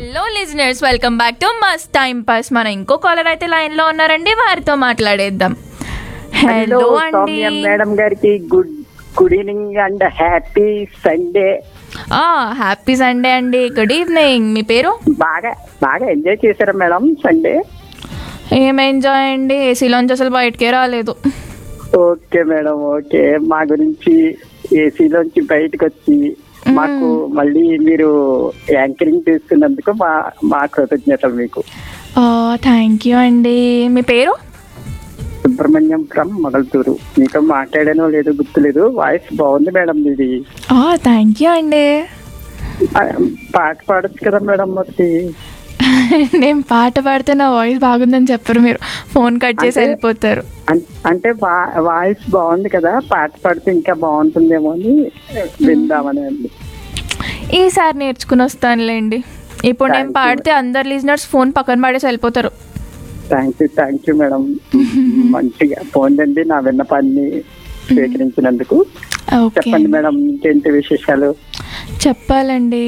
Hello listeners welcome back to must time pass మన ఇంకో caller అయితే లైన్ లో ఉన్నారండి వారితో మాట్లాడేద్దాం హలో అండి సౌమ్య మేడం గారికి good good evening and happy Sunday ఆ హ్యాపీ సండే అండి గుడ్ ఈవినింగ్ మీ పేరు బాగా బాగా ఎంజాయ్ చేశారా మేడం సండే ఏం ఎంజాయ్ అండి ఏసీలోంచి అసలు బయటకే రాలేదు ఓకే మేడం ఓకే మా గురించి ఏసీలోంచి బయటకు వచ్చి మాకు మళ్ళీ మీరు యాంకరింగ్ చేస్తున్నందుకు మా మా కృతజ్ఞతలు మీకు థ్యాంక్ యూ అండి మీ పేరు సుబ్రహ్మణ్యం ఫ్రమ్ మొగల్తూరు మీతో మాట్లాడానో లేదో గుర్తులేదు వాయిస్ బాగుంది మేడం మీది థ్యాంక్ యూ అండి ఆ, పాట పాడొచ్చు కదా మేడం మరి నేను పాట పాడితే నా వాయిస్ బాగుందని చెప్పరు మీరు ఫోన్ కట్ చేసి అంటే- వెళ్ళిపోతారు అన్- అంటే వా- వాయిస్ బాగుంది కదా పాట పాడితే ఇంకా బాగుంటుందేమో అని విందామని అండి ఈసారి నేర్చుకుని వస్తానులేండి ఇప్పుడు నేను Thank you. పాడితే అందరు లిజనర్స్ ఫోన్ పక్కన పడేసి వెళ్ళిపోతారు thank you thank you madam మంచిగా పోందండి నా విన్నపాన్ని స్వీకరించినందుకు ఓకే చెప్పండి మేడం ఇంకేంటి విశేషాలు చెప్పాలండి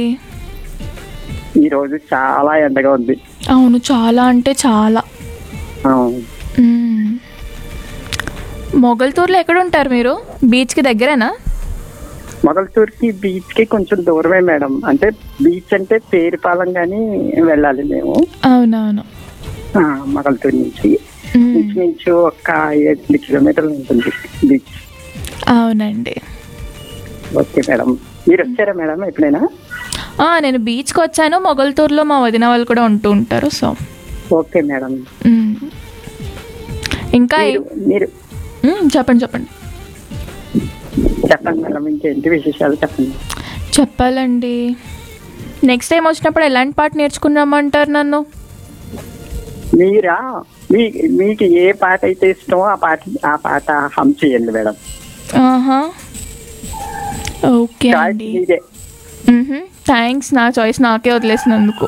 ఈ రోజు చాలా ఎండగా ఉంది అవును చాలా అంటే చాలా ఆ, మ్మ్. మొగల్తూర్లో ఎక్కడ ఉంటారు మీరు బీచ్కి దగ్గరేనా మొగల్తూరుకి బీచ్ కి కొంచెం దూరమే మేడం అంటే బీచ్ అంటే పేరుపాలెం గాని వెళ్ళాలి మేము అవునవును ఆ, మొగల్తూరు నుంచి మ్మ్. ఇంచుమించు ఒక ఎనిమిది కిలోమీటర్లు ఉంటుంది బీచ్ అవునండి ఓకే మేడం మీరు వచ్చారా మేడం ఎప్పుడైనా ఆ, నేను బీచ్కి వచ్చాను మొగల్తూర్లో మా వదిన వాళ్ళు కూడా ఉంటూ ఉంటారు సో ఓకే మేడం మ్మ్. ఇంకా ఏ- మీరు మీరు మ్మ్, చెప్పండి చెప్పండి చెప్పండి మేడం ఇంకేంటి విశేషాలు చెప్పండి చెప్పాలండి నెక్స్ట్ టైం వచ్చినప్పుడు ఎలాంటి పాట నేర్చుకున్నామంటారు నన్ను మీరా మీ మీకు ఏ పాట అయితే ఇష్టమో ఆ పాట ఆ పాట హమ్ చేయండి మేడం ఆహా ఓకే చాయిస్ అండి మీదే థ్యాంక్స్ నా చాయిస్ నాకే వదిలేసినందుకు